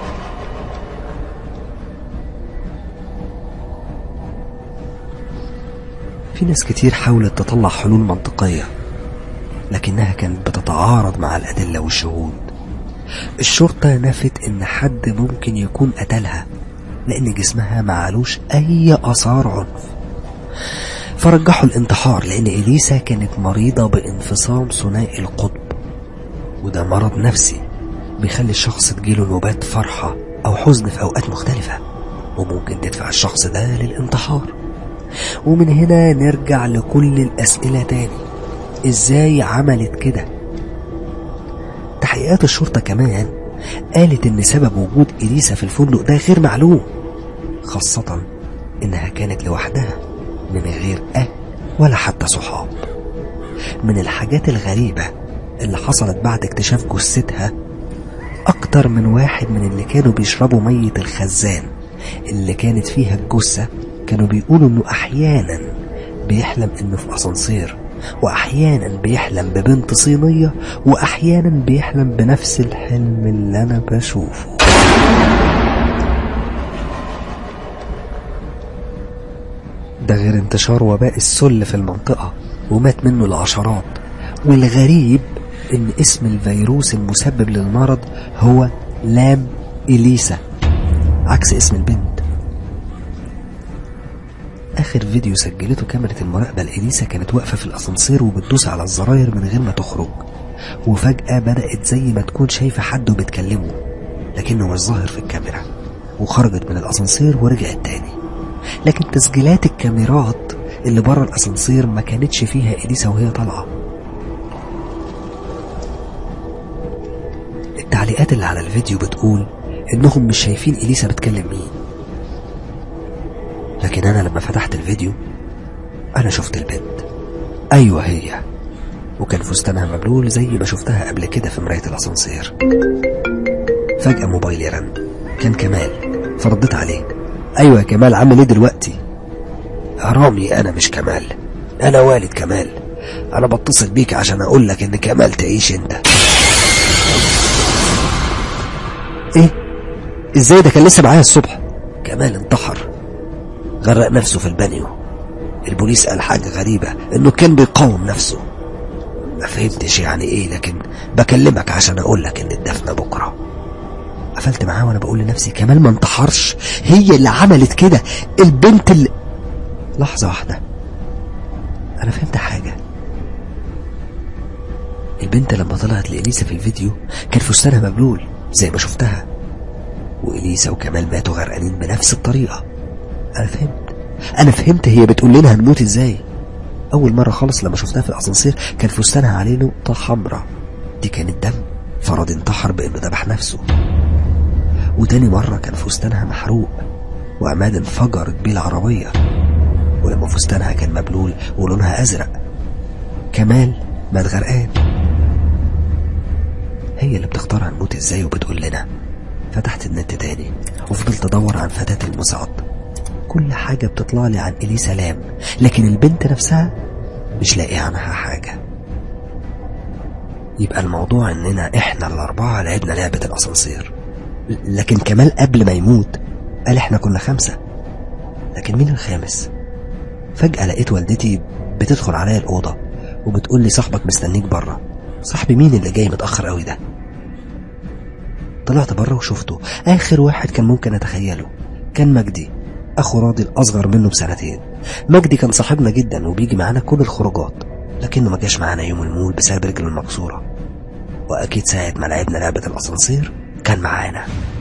في ناس كتير حاولت تطلع حلول منطقية لكنها كانت بتتعارض مع الأدلة والشهود الشرطة نفت إن حد ممكن يكون قتلها لأن جسمها معلوش أي آثار عنف فرجحوا الانتحار لأن إليسا كانت مريضة بانفصام ثنائي القطب وده مرض نفسي بيخلي الشخص تجيله نوبات فرحة أو حزن في أوقات مختلفة وممكن تدفع الشخص ده للانتحار ومن هنا نرجع لكل الأسئلة تاني إزاي عملت كده تحقيقات الشرطة كمان قالت إن سبب وجود إليسا في الفندق ده غير معلوم خاصة إنها كانت لوحدها من غير أهل ولا حتى صحاب من الحاجات الغريبة اللي حصلت بعد اكتشاف جثتها أكتر من واحد من اللي كانوا بيشربوا مية الخزان اللي كانت فيها الجثة كانوا بيقولوا إنه أحيانا بيحلم إنه في أسانسير وأحيانا بيحلم ببنت صينية وأحيانا بيحلم بنفس الحلم اللي أنا بشوفه ده غير انتشار وباء السل في المنطقة ومات منه العشرات والغريب ان اسم الفيروس المسبب للمرض هو لام إليسا عكس اسم البنت آخر فيديو سجلته كاميرا المراقبة لإليسا كانت واقفة في الأسانسير وبتدوس على الزراير من غير ما تخرج وفجأة بدأت زي ما تكون شايفة حد وبتكلمه لكنه مش ظاهر في الكاميرا وخرجت من الأسانسير ورجعت تاني لكن تسجيلات الكاميرات اللي بره الأسانسير ما كانتش فيها إليسا وهي طالعة التعليقات اللي على الفيديو بتقول إنهم مش شايفين إليسا بتكلم مين لكن أنا لما فتحت الفيديو أنا شفت البنت أيوة هي وكان فستانها مبلول زي ما شفتها قبل كده في مراية الأسانسير فجأة موبايلي رن كان كمال فرديت عليه أيوة يا كمال عامل إيه دلوقتي رامي أنا مش كمال أنا والد كمال أنا بتصل بيك عشان أقول لك إن كمال تعيش أنت إيه إزاي ده كان لسه معايا الصبح كمال انتحر غرق نفسه في البانيو البوليس قال حاجة غريبة إنه كان بيقاوم نفسه ما فهمتش يعني إيه لكن بكلمك عشان أقول لك إن الدفنة بكرة قفلت معاه وانا بقول لنفسي كمال ما انتحرش هي اللي عملت كده البنت اللي لحظة واحدة انا فهمت حاجة البنت لما طلعت لإليسا في الفيديو كان فستانها مبلول زي ما شفتها وإليسا وكمال ماتوا غرقانين بنفس الطريقة أنا فهمت أنا فهمت هي بتقول لنا هنموت إزاي أول مرة خالص لما شفتها في الأسانسير كان فستانها عليه نقطة حمراء دي كانت دم فراد انتحر بإنه ذبح نفسه وتاني مرة كان فستانها محروق وعماد انفجرت بيه العربية لما فستانها كان مبلول ولونها أزرق كمال مات غرقان هي اللي بتختار هنموت ازاي وبتقول لنا فتحت النت تاني وفضلت ادور عن فتاة المصعد كل حاجة بتطلع لي عن إلي سلام لكن البنت نفسها مش لاقي عنها حاجة يبقى الموضوع اننا احنا الاربعة لعبنا لعبة الاسانسير لكن كمال قبل ما يموت قال احنا كنا خمسة لكن مين الخامس فجأة لقيت والدتي بتدخل عليا الأوضة وبتقول لي صاحبك مستنيك بره صاحبي مين اللي جاي متأخر قوي ده طلعت بره وشفته آخر واحد كان ممكن أتخيله كان مجدي أخو راضي الأصغر منه بسنتين مجدي كان صاحبنا جدا وبيجي معانا كل الخروجات لكنه ما جاش معانا يوم المول بسبب رجله المكسورة وأكيد ساعة ما لعبنا لعبة الأسانسير كان معانا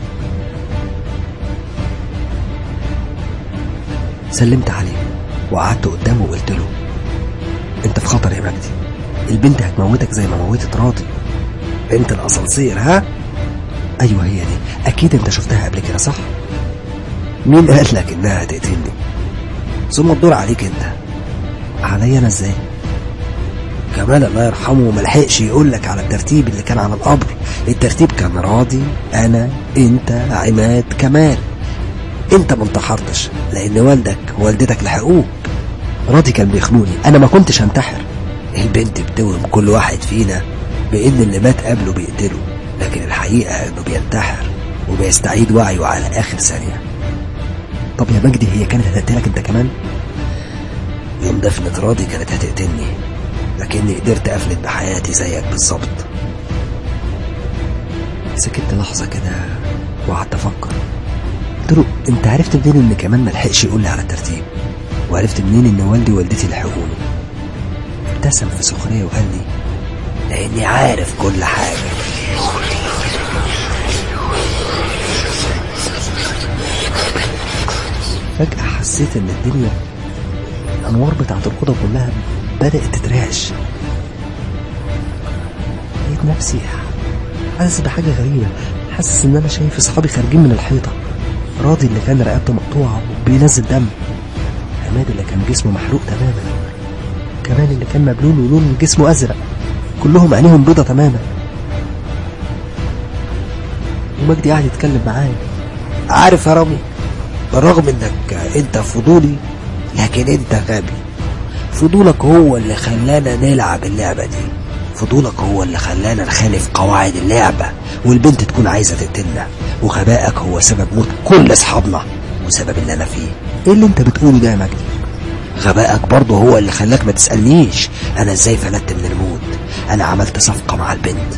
سلمت عليه وقعدت قدامه وقلت له انت في خطر يا مجدي البنت هتموتك زي ما موتت راضي بنت الاسانسير ها ايوه هي دي اكيد انت شفتها قبل كده صح مين قال لك انها هتقتلني ثم الدور عليك انت عليا انا ازاي كمال الله يرحمه ملحقش يقول لك على الترتيب اللي كان على القبر الترتيب كان راضي انا انت عماد كمال انت ما انتحرتش لان والدك ووالدتك لحقوك راضي كان بيخنوني انا ما كنتش هنتحر البنت بتوهم كل واحد فينا بان اللي مات قبله بيقتله لكن الحقيقة انه بينتحر وبيستعيد وعيه على اخر ثانية طب يا مجدي هي كانت هتقتلك انت كمان يوم دفنة راضي كانت هتقتلني لكني قدرت افلت بحياتي زيك بالظبط سكت لحظة كده وقعدت افكر قلت له انت عرفت منين ان كمان ملحقش يقول لي على الترتيب وعرفت منين ان والدي ووالدتي لحقوني ابتسم في سخرية وقال لي لاني عارف كل حاجة فجأة حسيت ان الدنيا الانوار بتاعت الأوضة كلها بدأت تترعش لقيت نفسي حاسس بحاجة غريبة حاسس ان انا شايف اصحابي خارجين من الحيطة راضي اللي كان رقبته مقطوعة وبينزل دم عماد اللي كان جسمه محروق تماما كمان اللي كان مبلول ولون جسمه ازرق كلهم عينيهم بيضة تماما ومجدي قاعد يتكلم معايا عارف يا رامي بالرغم انك انت فضولي لكن انت غبي فضولك هو اللي خلانا نلعب اللعبة دي فضولك هو اللي خلانا نخالف قواعد اللعبة والبنت تكون عايزة تقتلنا وغبائك هو سبب موت كل اصحابنا وسبب اللي انا فيه ايه اللي انت بتقوله ده يا مجدي غبائك برضه هو اللي خلاك ما تسألنيش انا ازاي فلتت من الموت انا عملت صفقة مع البنت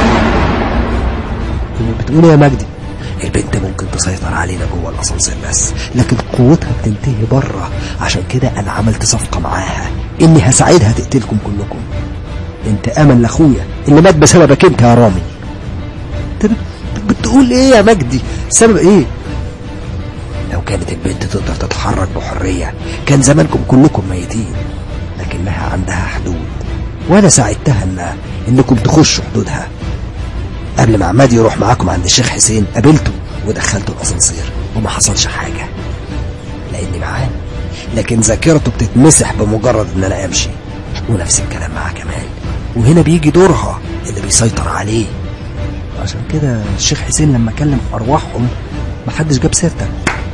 اللي بتقوله يا مجدي البنت ممكن تسيطر علينا جوه الاسانسير بس لكن قوتها بتنتهي بره عشان كده انا عملت صفقة معاها اني هساعدها تقتلكم كلكم انتقاما لاخويا اللي مات بسببك انت يا رامي انت بتقول ايه يا مجدي سبب ايه لو كانت البنت تقدر تتحرك بحرية كان زمانكم كلكم ميتين لكنها عندها حدود وانا ساعدتها ان انكم تخشوا حدودها قبل ما عماد يروح معاكم عند الشيخ حسين قابلته ودخلته الاسانسير وما حصلش حاجة لاني معاه لكن ذاكرته بتتمسح بمجرد ان انا امشي ونفس الكلام مع كمال وهنا بيجي دورها اللي بيسيطر عليه عشان كده الشيخ حسين لما كلم ارواحهم محدش جاب سيرتك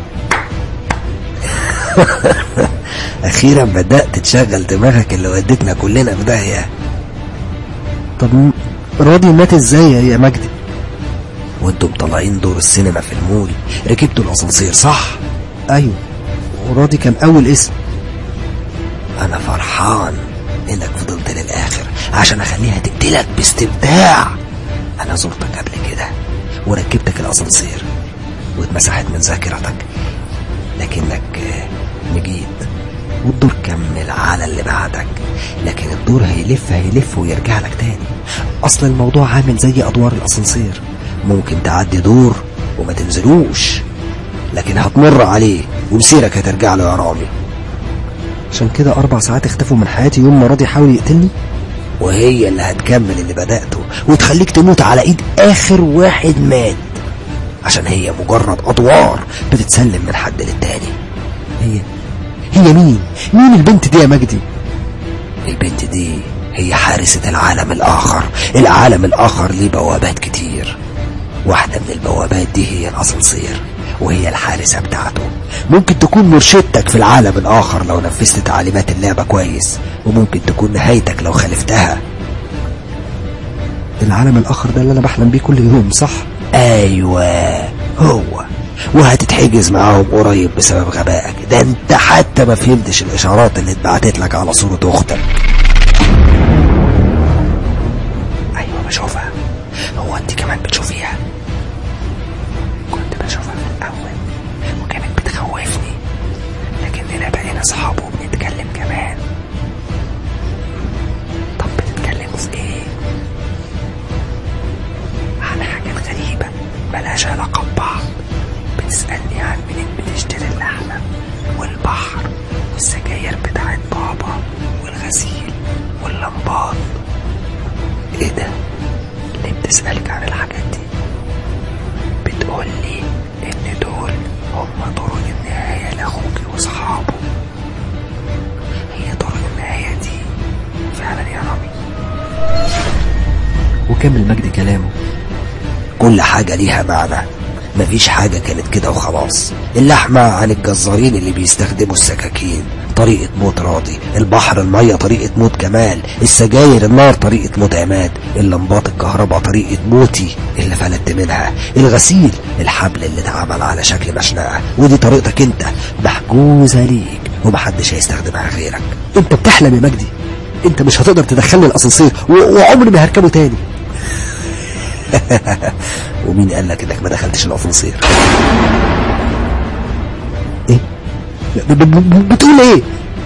اخيرا بدات تشغل دماغك اللي ودتنا كلنا في داهيه طب راضي مات ازاي يا مجدي وانتم طالعين دور السينما في المول ركبتوا الاسانسير صح ايوه وراضي كان اول اسم انا فرحان انك فضلت للاخر عشان اخليها تقتلك باستمتاع انا زرتك قبل كده وركبتك الاسانسير واتمسحت من ذاكرتك لكنك نجيت والدور كمل على اللي بعدك لكن الدور هيلف هيلف ويرجع لك تاني اصل الموضوع عامل زي ادوار الاسانسير ممكن تعدي دور وما تنزلوش لكن هتمر عليه ومسيرك هترجع له يا رامي عشان كده اربع ساعات اختفوا من حياتي يوم ما راضي يحاول يقتلني وهي اللي هتكمل اللي بدأته وتخليك تموت على ايد اخر واحد مات عشان هي مجرد ادوار بتتسلم من حد للتاني هي هي مين مين البنت دي يا مجدي البنت دي هي حارسة العالم الآخر العالم الآخر ليه بوابات كتير واحدة من البوابات دي هي الأسانسير وهي الحارسة بتاعته ممكن تكون مرشدتك في العالم الآخر لو نفذت تعليمات اللعبة كويس وممكن تكون نهايتك لو خالفتها العالم الاخر ده اللي انا بحلم بيه كل يوم صح أيوة هو وهتتحجز معاهم قريب بسبب غبائك ده انت حتى ما فهمتش الإشارات اللي اتبعتت لك على صورة أختك أيوة بشوفها هو انت كمان بتشوفيها كنت بشوفها في الأول وكانت بتخوفني لكننا بقينا صحاب وبنتكلم كمان طب بتتكلموا في ايه؟ عن حاجات غريبة ملهاش علاقة ببعض بتسألني عن منين بتشتري اللحمة والبحر والسجاير بتاعت بابا والغسيل واللمبات ايه ده؟ ليه بتسألك عن الحاجات دي؟ بتقول لي ان دول هم طرق النهاية لاخوكي واصحابه هي طرق النهاية دي فعلا يا رامي وكمل مجدي كلامه كل حاجة ليها معنى مفيش حاجة كانت كده وخلاص اللحمة عن الجزارين اللي بيستخدموا السكاكين طريقة موت راضي البحر المية طريقة موت كمال السجاير النار طريقة موت عماد اللمبات الكهرباء طريقة موتي اللي فلت منها الغسيل الحبل اللي اتعمل على شكل مشنقة ودي طريقتك انت محجوزة ليك ومحدش هيستخدمها غيرك انت بتحلم يا مجدي انت مش هتقدر تدخلني الاسانسير و- وعمري ما هركبه تاني ومين قال لك انك ما دخلتش الاسانسير ايه ب- ب- ب- بتقول ايه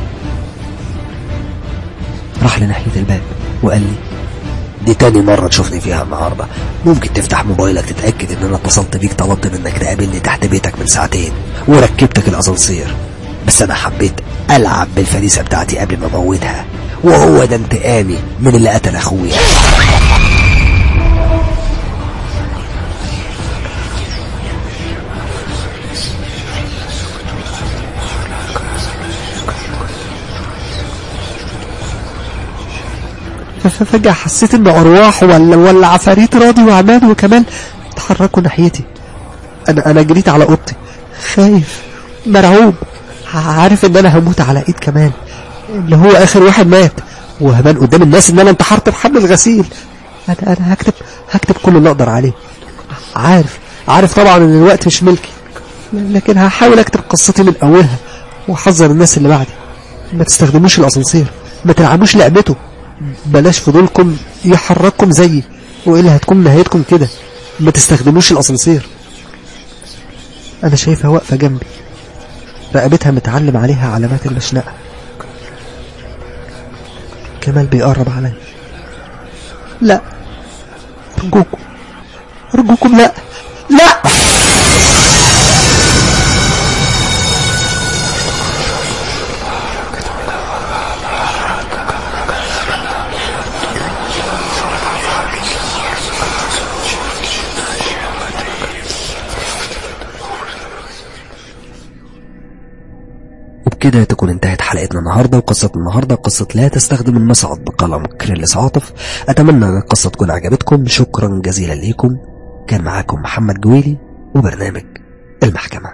راح لناحية الباب وقال لي دي تاني مرة تشوفني فيها النهاردة ممكن تفتح موبايلك تتأكد ان انا اتصلت بيك طلبت منك تقابلني تحت بيتك من ساعتين وركبتك الاسانسير بس انا حبيت العب بالفريسة بتاعتي قبل ما اموتها وهو ده انتقامي من اللي قتل اخويا ف- ف- فجأة حسيت ان ارواح ولا ولا عفاريت راضي وعماد وكمال اتحركوا ناحيتي انا انا جريت على اوضتي خايف مرعوب عارف ان انا هموت على ايد كمال اللي هو اخر واحد مات وهبان قدام الناس ان انا انتحرت بحبل الغسيل انا انا هكتب هكتب كل اللي اقدر عليه عارف عارف طبعا ان الوقت مش ملكي لكن هحاول اكتب قصتي من اولها واحذر الناس اللي بعدي ما تستخدموش الاسانسير ما تلعبوش لعبته بلاش فضولكم يحرككم زيي والا هتكون نهايتكم كده ما تستخدموش الاسانسير انا شايفها واقفه جنبي رقبتها متعلم عليها علامات المشنقه كمال بيقرب عليا لا ارجوكم ارجوكم لا لا وبكده تكون انتهت حلقتنا النهاردة وقصة النهاردة قصة لا تستخدم المصعد بقلم كريلس عاطف أتمنى أن القصة تكون عجبتكم شكرا جزيلا ليكم كان معاكم محمد جويلي وبرنامج المحكمة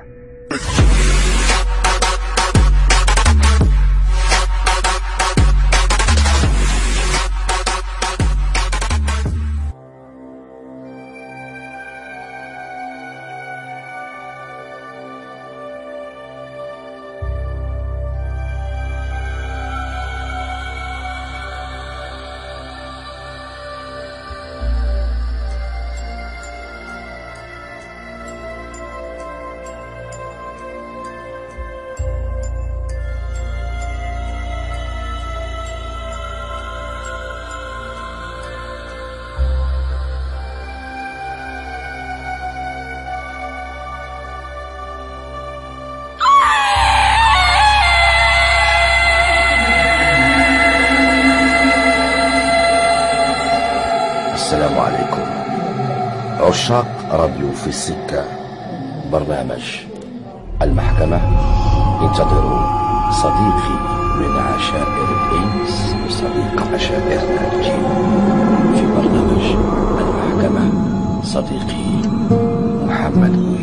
السلام عليكم عشاق راديو في السكة برنامج المحكمة انتظروا صديقي من عشائر الإنس وصديق عشائرنا الجن في برنامج المحكمة صديقي محمد